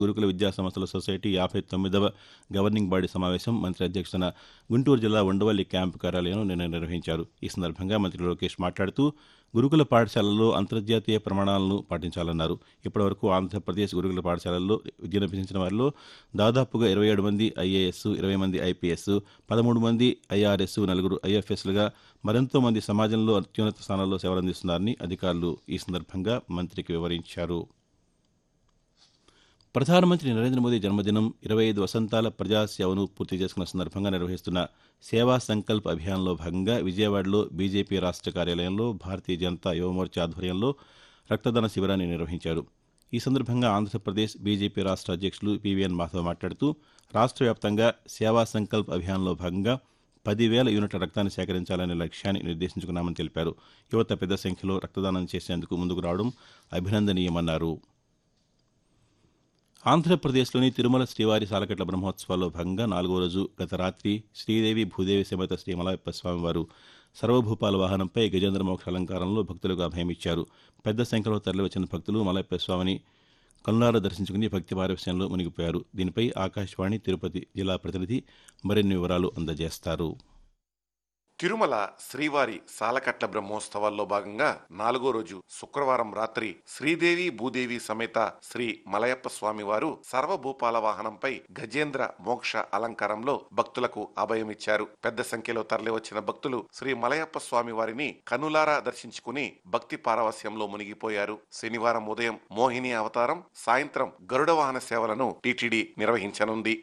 గురుకుల విద్యా సంస్థల సొసైటీ యాభై తొమ్మిదవ గవర్నింగ్ బాడీ సమావేశం మంత్రి అధ్యక్షతన గుంటూరు జిల్లా ఉండవల్లి క్యాంపు కార్యాలయంలో నిన్న నిర్వహించారు ఈ సందర్భంగా మంత్రి లోకేష్ మాట్లాడుతూ గురుకుల పాఠశాలల్లో అంతర్జాతీయ ప్రమాణాలను పాటించాలన్నారు ఇప్పటివరకు ఆంధ్రప్రదేశ్ గురుకుల పాఠశాలల్లో విద్యనభ్యసించిన వారిలో దాదాపుగా ఇరవై ఏడు మంది ఐఏఎస్ ఇరవై మంది ఐపీఎస్ పదమూడు మంది ఐఆర్ఎస్ నలుగురు ఐఎఫ్ఎస్లుగా మరెంతో మంది సమాజంలో అత్యున్నత స్థానాల్లో సేవలందిస్తున్నారని అధికారులు ఈ సందర్భంగా మంత్రికి వివరించారు ప్రధానమంత్రి నరేంద్ర మోదీ జన్మదినం ఇరవై ఐదు వసంతాల ప్రజాసేవను పూర్తి చేసుకున్న సందర్భంగా నిర్వహిస్తున్న సేవా సంకల్ప్ అభియాన్లో భాగంగా విజయవాడలో బీజేపీ రాష్ట్ర కార్యాలయంలో భారతీయ జనతా యువమోర్చా ఆధ్వర్యంలో రక్తదాన శిబిరాన్ని నిర్వహించారు ఈ సందర్భంగా ఆంధ్రప్రదేశ్ బీజేపీ రాష్ట్ర అధ్యక్షులు పీవీఎన్ మాధవ్ మాట్లాడుతూ రాష్ట్ర వ్యాప్తంగా సేవా సంకల్ప్ అభియాన్లో భాగంగా పదివేల యూనిట్ల రక్తాన్ని సేకరించాలనే లక్ష్యాన్ని నిర్దేశించుకున్నామని తెలిపారు యువత పెద్ద సంఖ్యలో రక్తదానం చేసేందుకు ముందుకు రావడం అభినందనీయమన్నారు ఆంధ్రప్రదేశ్లోని తిరుమల శ్రీవారి సాలకట్ల బ్రహ్మోత్సవాల్లో భాగంగా నాలుగో రోజు గత రాత్రి శ్రీదేవి భూదేవి సమేత శ్రీ మలయప్ప స్వామివారు సర్వభూపాల వాహనంపై గజేంద్ర మోక్ష అలంకారంలో భక్తులకు అభయమిచ్చారు పెద్ద సంఖ్యలో తరలివచ్చిన భక్తులు మలయప్ప స్వామిని కల్లార దర్శించుకుని భక్తి పారవశ్యంలో మునిగిపోయారు దీనిపై ఆకాశవాణి తిరుపతి జిల్లా ప్రతినిధి మరిన్ని వివరాలు అందజేస్తారు తిరుమల శ్రీవారి సాలకట్ల బ్రహ్మోత్సవాల్లో భాగంగా నాలుగో రోజు శుక్రవారం రాత్రి శ్రీదేవి భూదేవి సమేత శ్రీ మలయప్ప స్వామి వారు సర్వభూపాల వాహనంపై గజేంద్ర మోక్ష అలంకారంలో భక్తులకు అభయమిచ్చారు పెద్ద సంఖ్యలో తరలివచ్చిన భక్తులు శ్రీ మలయప్ప స్వామి వారిని కనులారా దర్శించుకుని భక్తి పారవస్యంలో మునిగిపోయారు శనివారం ఉదయం మోహిని అవతారం సాయంత్రం గరుడ వాహన సేవలను టీటీడీ నిర్వహించనుంది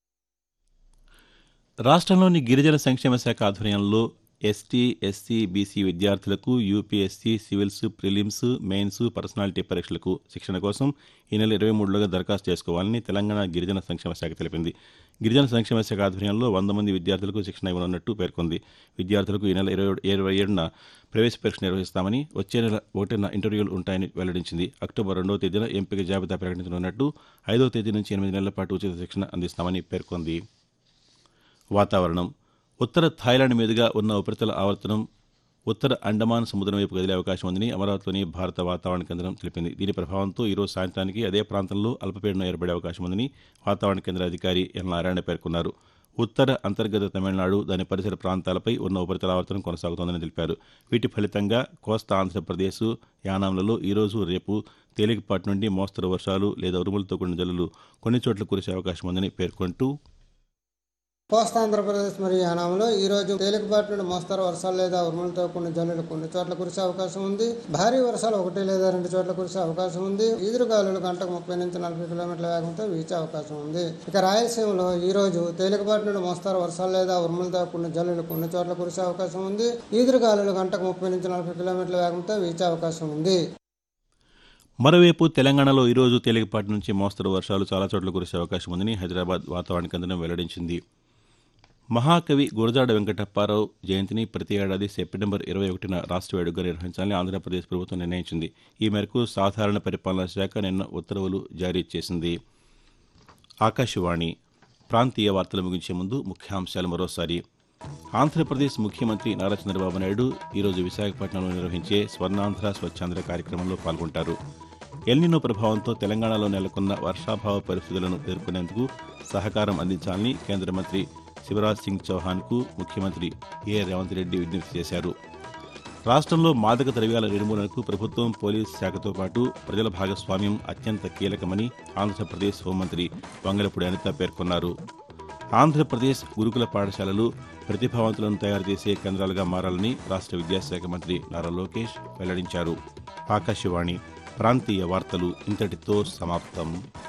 రాష్ట్రంలోని గిరిజన సంక్షేమ శాఖ ఆధ్వర్యంలో ఎస్టీ ఎస్సీ బీసీ విద్యార్థులకు UPSC civils prelims mains personality పరీక్షలకు శిక్షణ కోసం ఈ నెల ఇరవై మూడులోగా దరఖాస్తు చేసుకోవాలని తెలంగాణ గిరిజన సంక్షేమ శాఖ తెలిపింది గిరిజన సంక్షేమ శాఖ ఆధ్వర్యంలో వంద మంది విద్యార్థులకు శిక్షణ ఇవ్వనున్నట్టు పేర్కొంది విద్యార్థులకు ఈ నెల ఇరవై ఇరవై ఏడున ప్రవేశ పరీక్ష నిర్వహిస్తామని వచ్చే నెల ఒకటిన ఇంటర్వ్యూలు ఉంటాయని వెల్లడించింది అక్టోబర్ రెండవ తేదీన ఎంపిక జాబితా ప్రకటించనున్నట్టు ఐదవ తేదీ నుంచి ఎనిమిది నెలల పాటు ఉచిత శిక్షణ అందిస్తామని పేర్కొంది వాతావరణం ఉత్తర థాయిలాండ్ మీదుగా ఉన్న ఉపరితల ఆవర్తనం ఉత్తర అండమాన్ సముద్రం వైపు కదిలే అవకాశం ఉందని అమరావతిలోని భారత వాతావరణ కేంద్రం తెలిపింది దీని ప్రభావంతో ఈరోజు సాయంత్రానికి అదే ప్రాంతంలో అల్పపీడనం ఏర్పడే అవకాశం ఉందని వాతావరణ కేంద్ర అధికారి ఎన్ నారాయణ పేర్కొన్నారు ఉత్తర అంతర్గత తమిళనాడు దాని పరిసర ప్రాంతాలపై ఉన్న ఉపరితల ఆవర్తనం కొనసాగుతోందని తెలిపారు వీటి ఫలితంగా కోస్తా ఆంధ్రప్రదేశ్ యానాంలలో ఈరోజు రేపు తేలికపాటి నుండి మోస్తరు వర్షాలు లేదా ఉరుములతో కూడిన జల్లులు కొన్ని చోట్ల కురిసే అవకాశం ఉందని పేర్కొంటూ కోస్తా ఆంధ్రప్రదేశ్ మరియు యానాంలో ఈ రోజు తేలికపాటి నుండి మోస్తరు వర్షాలు లేదా ఉరుములతో కొన్ని జల్లులు కొన్ని చోట్ల కురిసే అవకాశం ఉంది భారీ వర్షాలు ఒకటి లేదా రెండు చోట్ల కురిసే అవకాశం ఉంది ఈదురుగాలులు గంటకు ముప్పై నుంచి నలభై కిలోమీటర్ల వేగంతో వీచే అవకాశం ఉంది ఇక రాయలసీమలో ఈ రోజు తేలికపాటి నుండి మోస్తరు వర్షాలు లేదా ఉరుములతో కొన్ని జల్లులు కొన్ని చోట్ల కురిసే అవకాశం ఉంది ఈదురుగాలులు గంటకు ముప్పై నుంచి నలభై కిలోమీటర్ల వేగంతో వీచే అవకాశం ఉంది మరోవైపు తెలంగాణలో ఈరోజు తేలికపాటి నుంచి మోస్తరు వర్షాలు చాలా చోట్ల కురిసే అవకాశం ఉందని హైదరాబాద్ వాతావరణ కేంద్రం వెల్లడించింది మహాకవి గురజాడ వెంకటప్పారావు జయంతిని ప్రతి ఏడాది సెప్టెంబర్ ఇరవై ఒకటిన రాష్ట్ర వేడుకగా నిర్వహించాలని ఆంధ్రప్రదేశ్ ప్రభుత్వం నిర్ణయించింది ఈ మేరకు సాధారణ పరిపాలనా శాఖ నిన్న ఉత్తర్వులు జారీ చేసింది ఆకాశవాణి ప్రాంతీయ వార్తలు ముగించే ముందు ముఖ్యాంశాలు మరోసారి ఆంధ్రప్రదేశ్ ముఖ్యమంత్రి నారా చంద్రబాబు నాయుడు ఈరోజు విశాఖపట్నంలో నిర్వహించే స్వర్ణాంధ్ర స్వచ్ఛాంధ్ర కార్యక్రమంలో పాల్గొంటారు ఎల్నినో ప్రభావంతో తెలంగాణలో నెలకొన్న వర్షాభావ పరిస్థితులను ఎదుర్కొనేందుకు సహకారం అందించాలని కేంద్ర మంత్రి శివరాజ్ సింగ్ చౌహాన్కు ముఖ్యమంత్రి ఏ రేవంత్ రెడ్డి విజ్ఞప్తి చేశారు రాష్ట్రంలో మాదక ద్రవ్యాల నిర్మూలనకు ప్రభుత్వం పోలీసు శాఖతో పాటు ప్రజల భాగస్వామ్యం అత్యంత కీలకమని ఆంధ్రప్రదేశ్ హోంమంత్రి వంగలపూడి అనిత పేర్కొన్నారు ఆంధ్రప్రదేశ్ గురుకుల పాఠశాలలు ప్రతిభావంతులను తయారు చేసే కేంద్రాలుగా మారాలని రాష్ట్ర విద్యాశాఖ మంత్రి నారా లోకేష్ వెల్లడించారు ఆకాశవాణి ప్రాంతీయ వార్తలు ఇంతటితో సమాప్తం